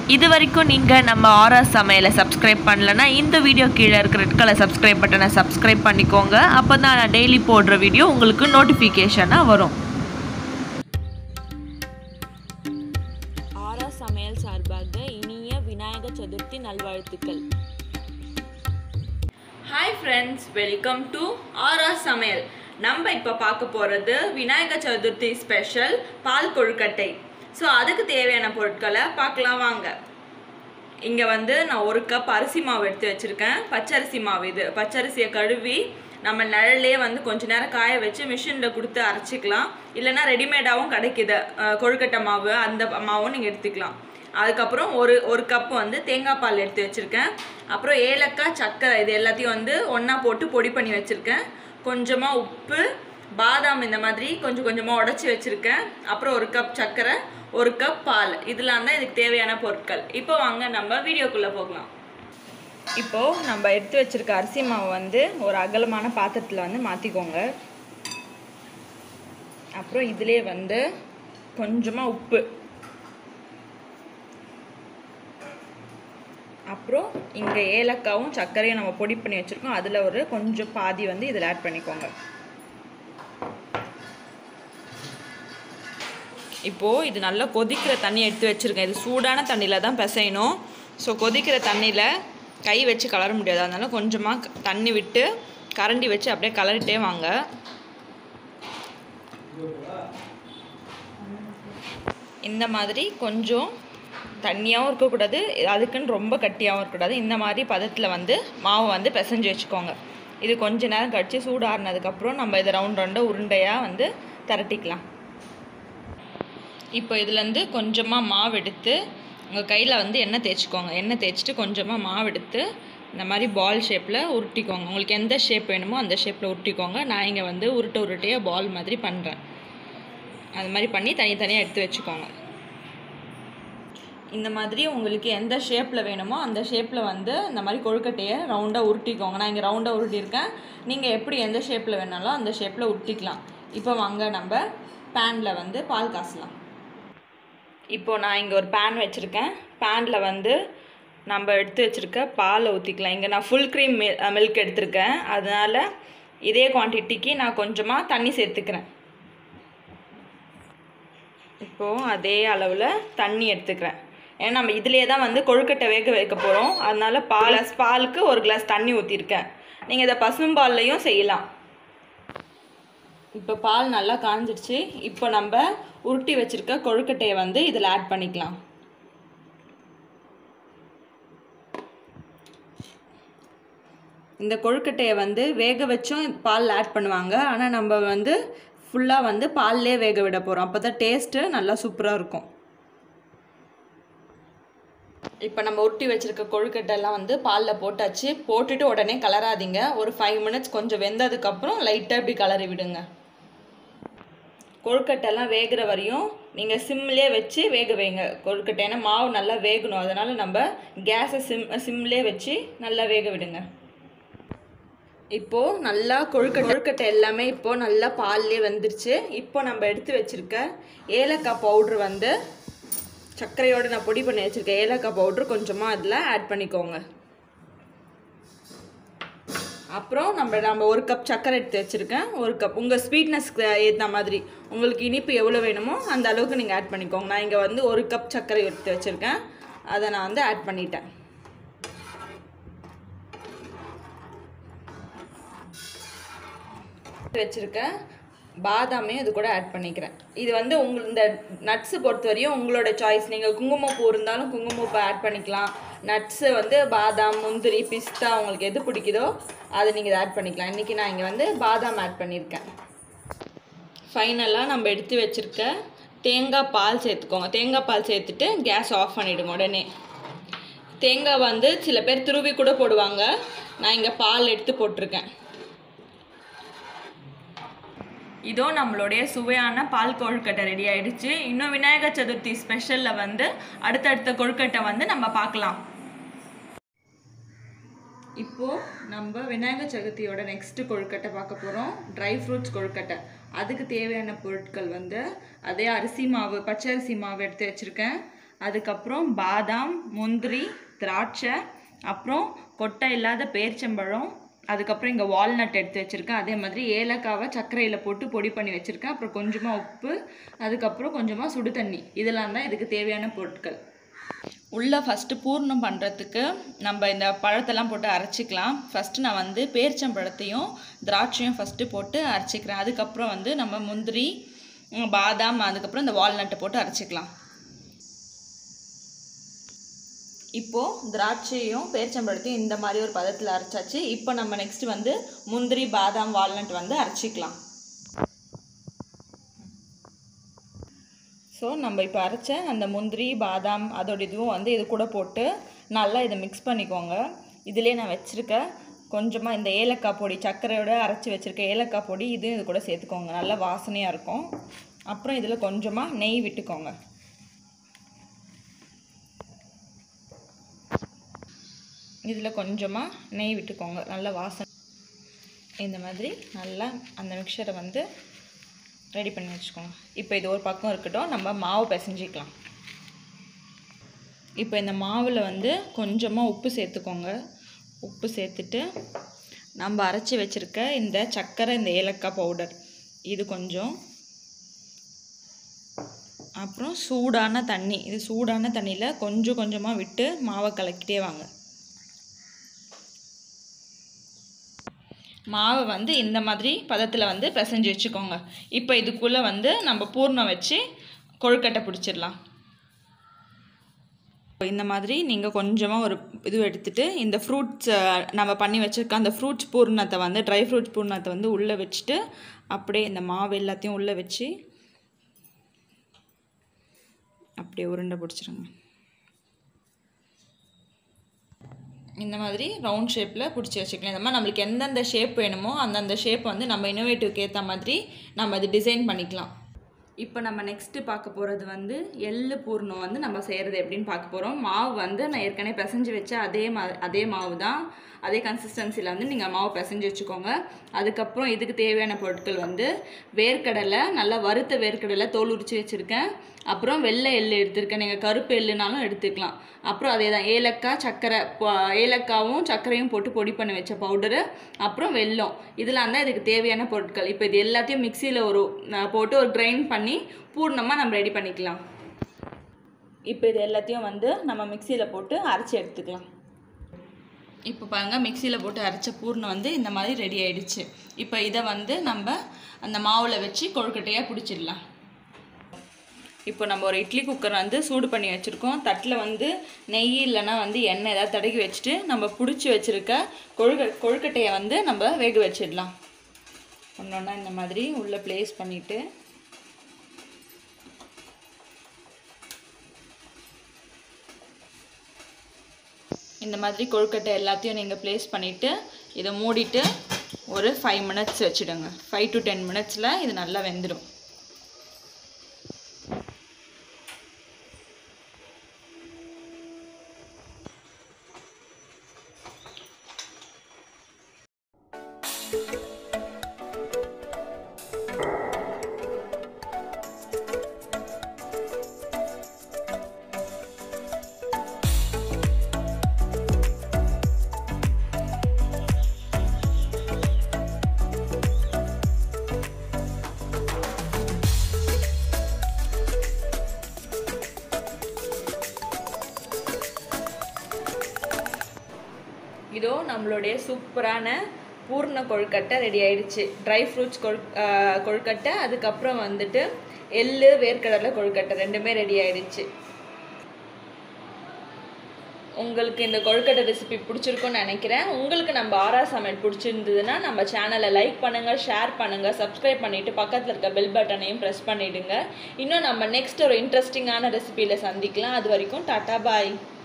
இது வரைக்கும் நீங்கள் நம்ம ஆர்ஆர் சமையலை சப்ஸ்கிரைப் பண்ணலன்னா இந்த வீடியோ கீழே இருக்கிற ரெட் கலர் சப்ஸ்கிரைப் பட்டனை சப்ஸ்கிரைப் பண்ணிக்கோங்க அப்போ தான் நான் டெய்லி போடுற வீடியோ உங்களுக்கு நோட்டிஃபிகேஷனாக வரும் ஆரா சமையல் சார்பாக இனிய விநாயகர் சதுர்த்தி நல்வாழ்த்துக்கள் hi friends welcome to R R சமையல் நம்ம இப்போ பார்க்க போகிறது விநாயகர் சதுர்த்தி ஸ்பெஷல் பால் கொழுக்கட்டை ஸோ அதுக்கு தேவையான பொருட்களை பார்க்கலாம் வாங்க இங்கே வந்து நான் ஒரு கப் அரிசி மாவு எடுத்து வச்சுருக்கேன் பச்சரிசி மாவு இது பச்சரிசியை கழுவி நம்ம நிழல்லே வந்து கொஞ்ச நேரம் காய வச்சு மிஷினில் கொடுத்து அரைச்சிக்கலாம் இல்லைன்னா ரெடிமேடாகவும் கிடைக்குது அஹ், கொழுக்கட்டை மாவு அந்த மாவும் நீங்கள் எடுத்துக்கலாம் அதுக்கப்புறம் ஒரு ஒரு கப் வந்து தேங்காய் பால் எடுத்து வச்சுருக்கேன் அப்புறம் ஏலக்காய் சர்க்கரை இது எல்லாத்தையும் வந்து ஒன்றா போட்டு பொடி பண்ணி வச்சுருக்கேன் கொஞ்சமாக உப்பு பாதாம் இந்த மாதிரி கொஞ்சம் கொஞ்சமாக உடச்சி வச்சுருக்கேன் அப்புறம் ஒரு கப் சர்க்கரை ஒரு கப் பால் இதெல்லாம் தான் இதுக்கு தேவையான பொருட்கள் இப்போ வாங்க நம்ம வீடியோக்குள்ளே போகலாம் இப்போது நம்ம எடுத்து வச்சிருக்க அரிசி மாவு வந்து ஒரு அகலமான பாத்திரத்தில் வந்து மாற்றிக்கோங்க அப்புறம் இதிலே வந்து கொஞ்சமாக உப்பு அப்புறம் இங்கே ஏலக்காவும் சர்க்கரையும் நம்ம பொடி பண்ணி வச்சுருக்கோம் அதில் ஒரு கொஞ்சம் பாதி வந்து இதில் ஆட் பண்ணிக்கோங்க இப்போது இது நல்லா கொதிக்கிற தண்ணி எடுத்து வச்சுருக்கேன் இது சூடான தண்ணியில் தான் பிசையணும் ஸோ கொதிக்கிற தண்ணியில் கை வச்சு கலர முடியாது அதனால கொஞ்சமாக க- தண்ணி விட்டு கரண்டி வச்சு அப்படியே கலரிட்டே வாங்க இந்த மாதிரி கொஞ்சம் தண்ணியாகவும் இருக்கக்கூடாது அதுக்குன்னு ரொம்ப கட்டியாகவும் இருக்கக்கூடாது இந்த மாதிரி பதத்தில் வந்து மாவு வந்து பிசைஞ்சு வச்சுக்கோங்க இது கொஞ்ச நேரம் கழித்து சூடாறினதுக்கப்புறம் நம்ம இதை ரவுண்ட் ரவுண்டாக உருண்டையாக வந்து திரட்டிக்கலாம் இப்போ இதுலேருந்து கொஞ்சமாக மாவு எடுத்து உங்கள் கையில் வந்து எண்ணெய் தேய்ச்சிக்கோங்க எண்ணெய் தேய்ச்சிட்டு கொஞ்சமாக மாவு எடுத்து இந்த மாதிரி பால் ஷேப்பில் உருட்டிக்கோங்க உங்களுக்கு எந்த ஷேப் வேணுமோ அந்த ஷேப்பில் உருட்டிக்கோங்க நான் இங்கே வந்து உருட்டை உருட்டையாக பால் மாதிரி பண்ணுறேன் அது மாதிரி பண்ணி தனித்தனியாக எடுத்து வச்சுக்கோங்க இந்த மாதிரி உங்களுக்கு எந்த ஷேப்பில் வேணுமோ அந்த ஷேப்பில் வந்து இந்த மாதிரி கொழுக்கட்டையை ரவுண்டாக உருட்டிக்கோங்க நான் இங்கே ரவுண்டாக உருட்டியிருக்கேன் நீங்கள் எப்படி எந்த ஷேப்பில் வேணாலும் அந்த ஷேப்பில் உருட்டிக்கலாம் இப்போ வாங்க நம்ம பேனில் வந்து பால் காசலாம் இப்போ நான் இங்கே ஒரு பேன் வச்சுருக்கேன் பேனில் வந்து நம்ம எடுத்து வச்சுருக்க பாலை ஊற்றிக்கலாம் இங்கே நான் ஃபுல் க்ரீம் மில்க் எடுத்திருக்கேன் அதனால் இதே குவான்டிட்டிக்கு நான் கொஞ்சமாக தண்ணி சேர்த்துக்கிறேன் இப்போது அதே அளவில் தண்ணி எடுத்துக்கிறேன் ஏன்னா நம்ம இதிலே தான் வந்து கொழுக்கட்டை வேக வைக்க போகிறோம் அதனால பால் கிளாஸ் பாலுக்கு ஒரு கிளாஸ் தண்ணி ஊற்றிருக்கேன் நீங்கள் இதை பசும்பால்லையும் செய்யலாம் இப்போ பால் நல்லா காஞ்சிடுச்சு இப்போ நம்ம உருட்டி வச்சிருக்க கொழுக்கட்டையை வந்து இதில் ஆட் பண்ணிக்கலாம் இந்த கொழுக்கட்டையை வந்து வேக வச்சும் பால் ஆட் பண்ணுவாங்க ஆனால் நம்ம வந்து ஃபுல்லாக வந்து பால்லே வேக விட போகிறோம் அப்போ தான் டேஸ்ட்டு நல்லா சூப்பராக இருக்கும் இப்போ நம்ம உருட்டி வச்சிருக்க கொழுக்கட்டை எல்லாம் வந்து பாலில் போட்டாச்சு போட்டுட்டு உடனே கலராதீங்க ஒரு ஃபைவ் மினிட்ஸ் கொஞ்சம் வெந்ததுக்கப்புறம் லைட்டாக இப்படி கலரி விடுங்க கொழுக்கட்டைலாம் வேகிற வரையும் நீங்கள் சிம்லேயே வச்சு வேக வைங்க கொழுக்கட்டை ஏன்னா மாவு நல்லா வேகணும் அதனால் நம்ம கேஸை சிம் சிம்லேயே வச்சு நல்லா வேக விடுங்க இப்போது நல்லா கொழுக்கட்டை கொழுக்கட்டை எல்லாமே இப்போது நல்லா பால்லே வந்துருச்சு இப்போ நம்ம எடுத்து வச்சுருக்க ஏலக்காய் பவுட்ரு வந்து சர்க்கரையோடு நான் பொடி பண்ணி வச்சுருக்கேன் ஏலக்காய் பவுட்ரு கொஞ்சமாக அதில் ஆட் பண்ணிக்கோங்க அப்புறம் நம்ம நம்ம ஒரு கப் சர்க்கரை எடுத்து வச்சுருக்கேன் ஒரு கப் உங்கள் ஸ்வீட்னஸ்க்கு ஏற்ற மாதிரி உங்களுக்கு இனிப்பு எவ்வளோ வேணுமோ அந்த அளவுக்கு நீங்கள் ஆட் பண்ணிக்கோங்க நான் இங்கே வந்து ஒரு கப் சர்க்கரை எடுத்து வச்சுருக்கேன் அதை நான் வந்து ஆட் பண்ணிட்டேன் வச்சுருக்க பாதாமையும் இது கூட ஆட் பண்ணிக்கிறேன் இது வந்து உங்கள் இந்த நட்ஸு பொறுத்த வரையும் உங்களோட சாய்ஸ் நீங்கள் குங்குமப்பூ இருந்தாலும் குங்குமப்பூ ஆட் பண்ணிக்கலாம் நட்ஸு வந்து பாதாம் முந்திரி பிஸ்தா உங்களுக்கு எது பிடிக்குதோ அதை நீங்கள் ஆட் பண்ணிக்கலாம் இன்றைக்கி நான் இங்கே வந்து பாதாம் ஆட் பண்ணியிருக்கேன் ஃபைனலாக நம்ம எடுத்து வச்சுருக்க தேங்காய் பால் சேர்த்துக்கோங்க தேங்காய் பால் சேர்த்துட்டு கேஸ் ஆஃப் பண்ணிவிடுங்க உடனே தேங்காய் வந்து சில பேர் துருவி கூட போடுவாங்க நான் இங்கே பால் எடுத்து போட்டிருக்கேன் இதோ நம்மளுடைய சுவையான பால் கொழுக்கட்டை ரெடி ஆயிடுச்சு இன்னும் விநாயகர் சதுர்த்தி ஸ்பெஷலில் வந்து அடுத்தடுத்த கொழுக்கட்டை வந்து நம்ம பார்க்கலாம் இப்போது நம்ம விநாயகர் சதுர்த்தியோட நெக்ஸ்ட் கொழுக்கட்டை பார்க்க போகிறோம் ட்ரை ஃப்ரூட்ஸ் கொழுக்கட்டை அதுக்கு தேவையான பொருட்கள் வந்து அதே அரிசி மாவு பச்சை அரிசி மாவு எடுத்து வச்சுருக்கேன் அதுக்கப்புறம் பாதாம் முந்திரி திராட்சை அப்புறம் கொட்டை இல்லாத பேர்ச்சம்பழம் அதுக்கப்புறம் இங்கே வால்நட் எடுத்து வச்சுருக்கேன் அதே மாதிரி ஏலக்காவை சர்க்கரையில் போட்டு பொடி பண்ணி வச்சுருக்கேன் அப்புறம் கொஞ்சமாக உப்பு அதுக்கப்புறம் கொஞ்சமாக சுடு தண்ணி இதெல்லாம் தான் இதுக்கு தேவையான பொருட்கள் உள்ளே ஃபஸ்ட்டு பூர்ணம் பண்ணுறதுக்கு நம்ம இந்த பழத்தெல்லாம் போட்டு அரைச்சிக்கலாம் ஃபஸ்ட்டு நான் வந்து பேரிச்சம்பழத்தையும் திராட்சையும் ஃபஸ்ட்டு போட்டு அரைச்சிக்கிறேன் அதுக்கப்புறம் வந்து நம்ம முந்திரி ம், பாதாம் அதுக்கப்புறம் இந்த வால்நட்டை போட்டு அரைச்சிக்கலாம் இப்போது திராட்சையும் பேரிச்சம்பழத்தையும் இந்த மாதிரி ஒரு பதத்தில் அரைச்சாச்சு இப்போ நம்ம நெக்ஸ்ட் வந்து முந்திரி பாதாம் வால்நட் வந்து அரைச்சிக்கலாம் ஸோ நம்ம இப்போ அரைச்ச அந்த முந்திரி பாதாம் அதோட இதுவும் வந்து இது கூட போட்டு நல்லா இதை மிக்ஸ் பண்ணிக்கோங்க இதிலே நான் வச்சுருக்க கொஞ்சமாக இந்த ஏலக்காய் பொடி சர்க்கரையோட அரைச்சி வச்சுருக்க ஏலக்காய் பொடி இதுவும் இது கூட சேர்த்துக்கோங்க நல்லா வாசனையாக இருக்கும் அப்புறம் இதில் கொஞ்சமாக நெய் விட்டுக்கோங்க இதில் கொஞ்சமாக நெய் விட்டுக்கோங்க நல்ல வாசனை இந்த மாதிரி நல்லா அந்த மிக்சரை வந்து ரெடி பண்ணி வச்சுக்கோங்க இப்போ இது ஒரு பக்கம் இருக்கட்டும் நம்ம மாவு பிசைஞ்சிக்கலாம் இப்போ இந்த மாவில் வந்து கொஞ்சமாக உப்பு சேர்த்துக்கோங்க உப்பு சேர்த்துட்டு நம்ம அரைச்சி வச்சுருக்க இந்த சர்க்கரை இந்த ஏலக்காய் பவுடர் இது கொஞ்சம் அப்புறம் சூடான தண்ணி இது சூடான தண்ணியில் கொஞ்சம் கொஞ்சமாக விட்டு மாவை கலக்கிட்டே வாங்க மாவை வந்து இந்த மாதிரி பதத்தில் வந்து பிசைஞ்சு வச்சுக்கோங்க இப்போ இதுக்குள்ளே வந்து நம்ம பூர்ணம் வச்சு கொழுக்கட்டை பிடிச்சிடலாம் இந்த மாதிரி நீங்கள் கொஞ்சமாக ஒரு இது எடுத்துட்டு இந்த ஃப்ரூட்ஸ் நம்ம பண்ணி வச்சுருக்க அந்த ஃப்ரூட்ஸ் பூர்ணத்தை வந்து ட்ரை ஃப்ரூட்ஸ் பூர்ணத்தை வந்து உள்ளே வச்சுட்டு அப்படியே இந்த மாவு எல்லாத்தையும் உள்ளே வச்சு அப்படியே உருண்டை பிடிச்சிருங்க இந்த மாதிரி ரவுண்ட் ஷேப்பில் பிடிச்சி வச்சுக்கலாம் இந்த மாதிரி நம்மளுக்கு எந்தெந்த ஷேப் வேணுமோ அந்தந்த ஷேப் வந்து நம்ம இன்னோவேட்டிவ்க்கு ஏற்ற மாதிரி நம்ம அது டிசைன் பண்ணிக்கலாம் இப்போ நம்ம நெக்ஸ்ட்டு பார்க்க போகிறது வந்து எள்ளு பூர்ணம் வந்து நம்ம செய்கிறது எப்படின்னு பார்க்க போகிறோம் மாவு வந்து நான் ஏற்கனவே பிசைஞ்சு வச்ச அதே மா அதே மாவு தான் அதே கன்சிஸ்டன்சியில் வந்து நீங்கள் மாவு பிசைஞ்சு வச்சுக்கோங்க அதுக்கப்புறம் இதுக்கு தேவையான பொருட்கள் வந்து வேர்க்கடலை நல்லா வறுத்த வேர்க்கடலை தோல் உரிச்சு வச்சுருக்கேன் அப்புறம் வெள்ளை எள்ளு எடுத்திருக்கேன் நீங்கள் கருப்பு எள்ளுனாலும் எடுத்துக்கலாம் அப்புறம் அதே தான் ஏலக்காய் சர்க்கரை ப- ஏலக்காவும் சர்க்கரையும் போட்டு பொடி பண்ணி வச்ச பவுடரு அப்புறம் வெல்லம் இதெல்லாம் தான் இதுக்கு தேவையான பொருட்கள் இப்போ இது எல்லாத்தையும் மிக்சியில் ஒரு அஹ், போட்டு ஒரு கிரைண்ட் பண்ணி பூர்ணமாக நம்ம ரெடி பண்ணிக்கலாம் இப்போ இது எல்லாத்தையும் வந்து நம்ம மிக்சியில் போட்டு அரைச்சி எடுத்துக்கலாம் இப்போ பாருங்கள் மிக்சியில் போட்டு அரைச்ச பூர்ணம் வந்து இந்த மாதிரி ரெடி ஆயிடுச்சு இப்போ இதை வந்து நம்ம அந்த மாவில் வச்சு கொழுக்கட்டையாக பிடிச்சிடலாம் இப்போ நம்ம ஒரு இட்லி குக்கர் வந்து சூடு பண்ணி வச்சுருக்கோம் தட்டில் வந்து நெய் இல்லைன்னா வந்து எண்ணெய் ஏதாவது தடவி வச்சுட்டு நம்ம பிடிச்சி வச்சுருக்க கொழுக்க கொழுக்கட்டையை வந்து நம்ம வேக வச்சிடலாம் ஒன்று ஒன்றா இந்த மாதிரி உள்ளே ப்ளேஸ் பண்ணிவிட்டு இந்த மாதிரி கொழுக்கட்டை எல்லாத்தையும் நீங்கள் ப்ளேஸ் பண்ணிவிட்டு இதை மூடிட்டு ஒரு ஃபைவ் மினிட்ஸ் வச்சுடுங்க ஃபைவ் டு டென் மினிட்ஸில் இது நல்லா வெந்துடும் இதோ நம்மளுடைய சூப்பரான பூர்ண கொழுக்கட்டை ரெடி ஆயிடுச்சு ட்ரை ஃப்ரூட்ஸ் கொழு ஆஹ் கொழுக்கட்டை அதுக்கப்புறம் வந்துட்டு எள்ளு வேர்க்கடலை கொழுக்கட்டை ரெண்டுமே ரெடி ஆயிடுச்சு உங்களுக்கு இந்த கொழுக்கட்டை ரெசிபி பிடிச்சிருக்கும்னு நினைக்கிறேன் உங்களுக்கு நம்ம ஆரா சமையல் பிடிச்சிருந்ததுன்னா நம்ம சேனலை லைக் பண்ணுங்கள் ஷேர் பண்ணுங்கள் சப்ஸ்கிரைப் பண்ணிவிட்டு பக்கத்தில் இருக்க பெல் பட்டனையும் ப்ரெஸ் பண்ணிவிடுங்க இன்னும் நம்ம நெக்ஸ்ட் ஒரு இன்ட்ரெஸ்டிங்கான ரெசிபியில் சந்திக்கலாம் அது வரைக்கும் டாட்டா பாய்